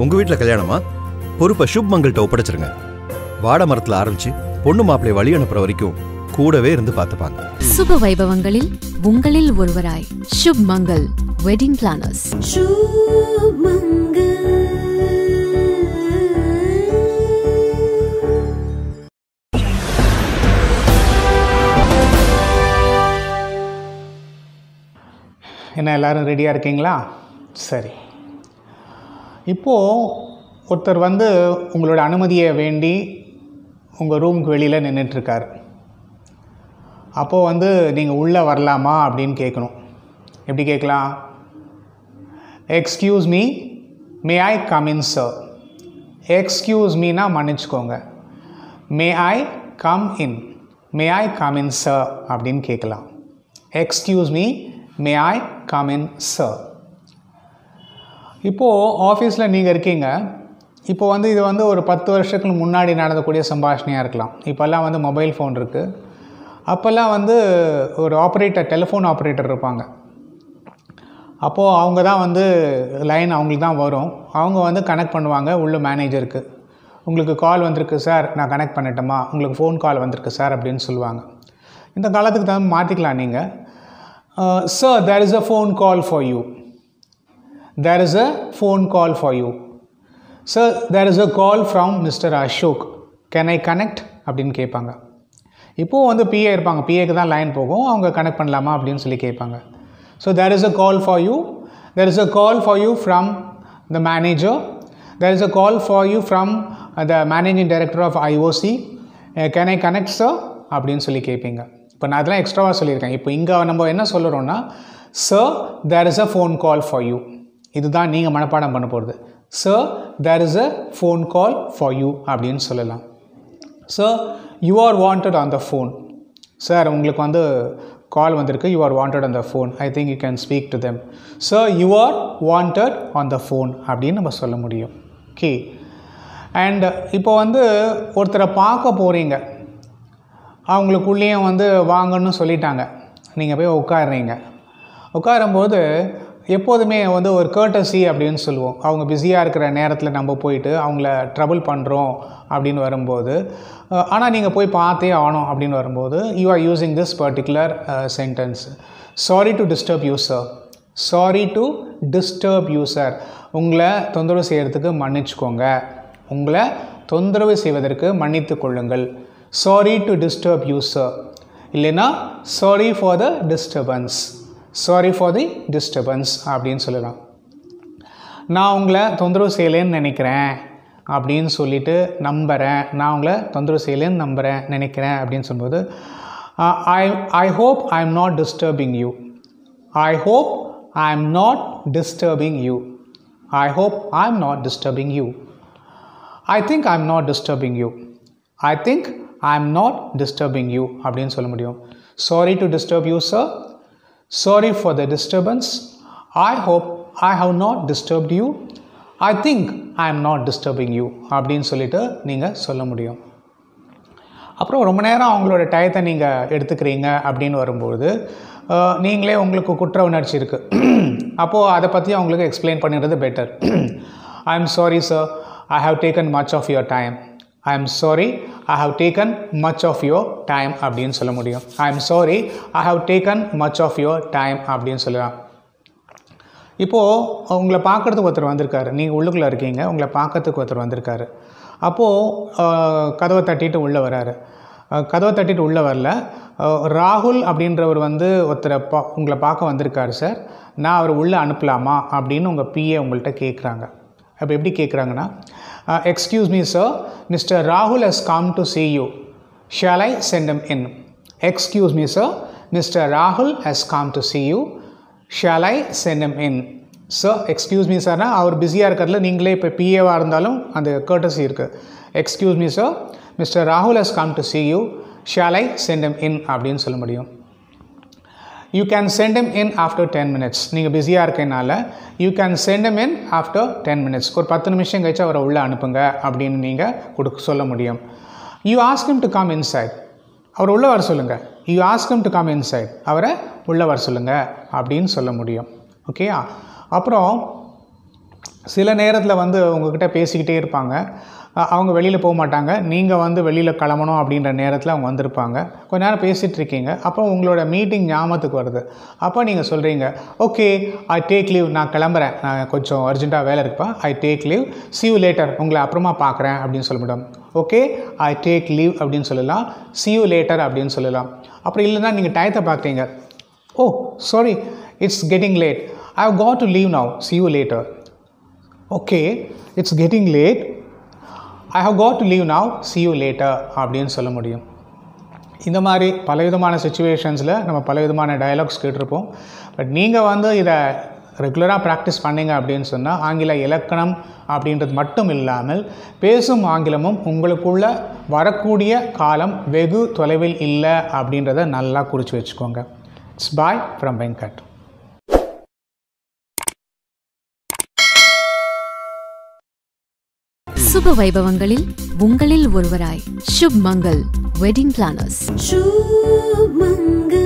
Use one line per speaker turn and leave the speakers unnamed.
உங்க வீட்ல கல்யாணமா பொறுப்பை சுப் மங்கள்கிட்ட ஒப்படைச்சிருங்க வாழை மரத்துல ஆரம்பிச்சு பொண்ணு மாப்பிள்ளை வழி அனுப்புற வரைக்கும் கூடவே இருந்து பார்த்துப்பாங்க
சுப வைபவங்களில் உங்களில் ஒருவராய் சுப் மங்கள் வெட்டிங் பிளானர்ஸ்
என்ன எல்லாரும் ரெடியாக இருக்கீங்களா சரி இப்போது ஒருத்தர் வந்து உங்களோட அனுமதியை வேண்டி உங்கள் ரூமுக்கு வெளியில் நின்றுட்டுருக்கார் அப்போது வந்து நீங்கள் உள்ளே வரலாமா அப்படின்னு கேட்கணும் எப்படி கேட்கலாம் excuse me may I come in sir excuse மீனா மன்னிச்சுக்கோங்க may I come in may I come in sir அப்படின்னு கேட்கலாம் excuse me may I come in sir இப்போது ஆஃபீஸில் நீங்கள் இருக்கீங்க இப்போ வந்து இது வந்து ஒரு பத்து வருஷத்துக்கு முன்னாடி நடந்தக்கூடிய சம்பாஷணையாக இருக்கலாம் இப்போல்லாம் வந்து மொபைல் ஃபோன் இருக்குது அப்போல்லாம் வந்து ஒரு ஆப்ரேட்டர் டெலிஃபோன் ஆப்ரேட்டர் இருப்பாங்க அப்போது அவங்க தான் வந்து லைன் அவங்களுக்கு தான் வரும் அவங்க வந்து கனெக்ட் பண்ணுவாங்க உள்ள மேனேஜருக்கு உங்களுக்கு கால் வந்திருக்கு சார் நான் கனெக்ட் பண்ணட்டுமா உங்களுக்கு ஃபோன் கால் வந்திருக்கு சார் அப்படின்னு சொல்லுவாங்க இந்த காலத்துக்கு தகுந்த மாற்றிக்கலாம் நீங்கள் sir there is a phone call for you there is a phone call for you sir there is a call from mister Ashok can I connect அப்படின்னு கேட்பாங்க இப்போது வந்து பிஏ இருப்பாங்க பிஏக்கு தான் லைன் போகும் அவங்க கனெக்ட் பண்ணலாமா அப்படின்னு சொல்லி கேட்பாங்க so there is a call for you there is a call for you from the manager there is a call for you from the managing director of IOC can I connect sir அப்படின்னு சொல்லி கேட்பீங்க இப்போ நான் அதெல்லாம் எக்ஸ்ட்ராவாக சொல்லியிருக்கேன் இப்போ இங்கே நம்ம என்ன சொல்லுறோன்னா sir there is a phone call for you இதுதான் நீங்கள் மனப்பாடம் பண்ண போகிறது sir there is a phone call for you அப்படின்னு சொல்லலாம் sir you are wanted on the phone sir உங்களுக்கு வந்து கால் வந்திருக்கு you are wanted on the phone I think you can speak to them sir you are wanted on the phone அப்படின்னு நம்ம சொல்ல முடியும் okay and இப்போ வந்து ஒருத்தரை பார்க்க போகிறீங்க அவங்களுக்குள்ளேயும் வந்து வாங்கன்னு சொல்லிட்டாங்க நீங்கள் போய் உட்காடுறீங்க உட்காரும்போது எப்போதுமே வந்து ஒரு கேர்டசி அப்படின்னு சொல்லுவோம் அவங்க பிஸியாக இருக்கிற நேரத்தில் நம்ம போயிட்டு அவங்கள ட்ரபிள் பண்ணுறோம் அப்படின்னு வரும்போது ஆனால் நீங்கள் போய் பார்த்தே ஆகணும் அப்படின்னு வரும்போது you are using this particular sentence sorry to disturb you sir sorry to disturb you sir உங்களை தொந்தரவு செய்கிறதுக்கு மன்னிச்சுக்கோங்க உங்களை தொந்தரவு செய்வதற்கு மன்னித்து கொள்ளுங்கள் sorry to disturb you sir இல்லைன்னா sorry for the disturbance sorry for the disturbance அப்படின்னு சொல்லலாம் நான் உங்களை தொந்தரவு செய்யலேன்னு நினைக்கிறேன் அப்படின்னு சொல்லிட்டு நம்புகிறேன் நான் உங்களை தொந்தரவு செய்யலேன்னு நம்புகிறேன் நினைக்கிறேன் அப்படின்னு சொல்லும்போது I I hope I am not disturbing you I hope I am not disturbing you I hope I am not disturbing you I think I am not disturbing you I think I am not disturbing you அப்படின்னு சொல்ல முடியும் sorry to disturb you sir sorry for the disturbance I hope I have not disturbed you I think I am not disturbing you அப்படின்னு சொல்லிட்டு நீங்கள் சொல்ல முடியும் அப்புறம் ரொம்ப நேரம் அவங்களோட டயத்தை நீங்கள் எடுத்துக்கிறீங்க அப்படின்னு வரும்போது அஹ், நீங்களே உங்களுக்கு குற்ற உணர்ச்சி இருக்குது அப்போது அதை பற்றி அவங்களுக்கு எக்ஸ்பிளைன் பண்ணிடுறது better I am sorry sir I have taken much of your time I am sorry I have taken much of your time அப்படின்னு சொல்ல முடியும் I am sorry I have taken much of your time அப்படின்னு சொல்லலாம் இப்போது உங்களை பார்க்குறதுக்கு ஒருத்தர் வந்திருக்காரு நீங்கள் உள்ளுக்குள்ளே இருக்கீங்க உங்களை பார்க்கறதுக்கு ஒருத்தர் வந்திருக்காரு அப்போது கதவை தட்டிட்டு உள்ளே வராரு அஹ், கதவை தட்டிட்டு உள்ளே வரல அஹ், ராகுல் அப்படின்றவர் வந்து ஒருத்தரை பா உங்களை பார்க்க வந்திருக்காரு சார் நான் அவர் உள்ளே அனுப்பலாமா அப்படின்னு உங்கள் பிஏ உங்கள்கிட்ட கேட்குறாங்க அப்போ எப்படி கேட்குறாங்கன்னா எக்ஸ்கியூஸ் மீ சார் மிஸ்டர் ராகுல் has come to see you shall I send him in excuse me sir mister ராகுல் has come to see you shall I send him in sir excuse me சார்னா அவர் பிஸியாக இருக்கிறதுல நீங்களே இப்போ பிஏவாக இருந்தாலும் அந்த கேர்டசி இருக்குது எக்ஸ்கியூஸ் மீ சார் மிஸ்டர் ராகுல் has come to see you shall I send him in அப்படின்னு சொல்ல முடியும் you can send him in after ten minutes நீங்கள் பிஸியாக இருக்கனால you can send him in after ten minutes ஒரு பத்து நிமிஷம் கழிச்சு அவரை உள்ளே அனுப்புங்க அப்படின்னு நீங்கள் கொடுக்க சொல்ல முடியும் you ask him to come inside அவர் உள்ளே வர சொல்லுங்கள் you ask him to come inside அவரை உள்ளே வர சொல்லுங்கள் அப்படின்னு சொல்ல முடியும் ஓகேயா அப்புறம் சில நேரத்தில் வந்து உங்ககிட்ட பேசிக்கிட்டே இருப்பாங்க அ- அவங்க வெளியில் போக மாட்டாங்க நீங்கள் வந்து வெளியில் கிளம்பணும் அப்படின்ற நேரத்தில் அவங்க வந்திருப்பாங்க கொஞ்ச நேரம் பேசிகிட்டு இருக்கீங்க அப்போ உங்களோட மீட்டிங் ஞாபகத்துக்கு வருது அப்போ நீங்கள் சொல்கிறீங்க ஓகே ஐ டேக் லீவ் நான் கிளம்புறேன் நான் கொஞ்சம் அர்ஜென்ட்டாக வேலை இருக்குப்பா I take leave see you later உங்களை அப்புறமா பார்க்குறேன் அப்படின்னு சொல்ல முடியும் ஓகே ஐ டேக் லீவ் அப்படின்னு சொல்லலாம் see you லேட்டர் அப்படின்னு சொல்லலாம் அப்புறம் இல்லைன்னா நீங்கள் டயத்தை பார்க்குறீங்க oh sorry it's getting late I have got to leave now see you later okay it's getting late I have got to leave now see you later அப்படின்னு சொல்ல முடியும் இந்த மாதிரி பலவிதமான சுச்சுவேஷன்ஸில் நம்ம பலவிதமான டயலாக்ஸ் கேட்டிருப்போம் பட் நீங்கள் வந்து இதை ரெகுலராக ப்ராக்டிஸ் பண்ணீங்க அப்படின்னு சொன்னால் ஆங்கில இலக்கணம் அப்படின்றது மட்டும் இல்லாமல் பேசும் ஆங்கிலமும் உங்களுக்குள்ள வரக்கூடிய காலம் வெகு தொலைவில் இல்லை அப்படின்றத நல்லா குறித்து வச்சுக்கோங்க இட்ஸ் பாய் ஃப்ரம் வெங்கட்
சுப வைபவங்களில் உங்களில் ஒருவராய் சுப் மங்கள் வெட்டிங் பிளானர்ஸ்
शुभ मंगल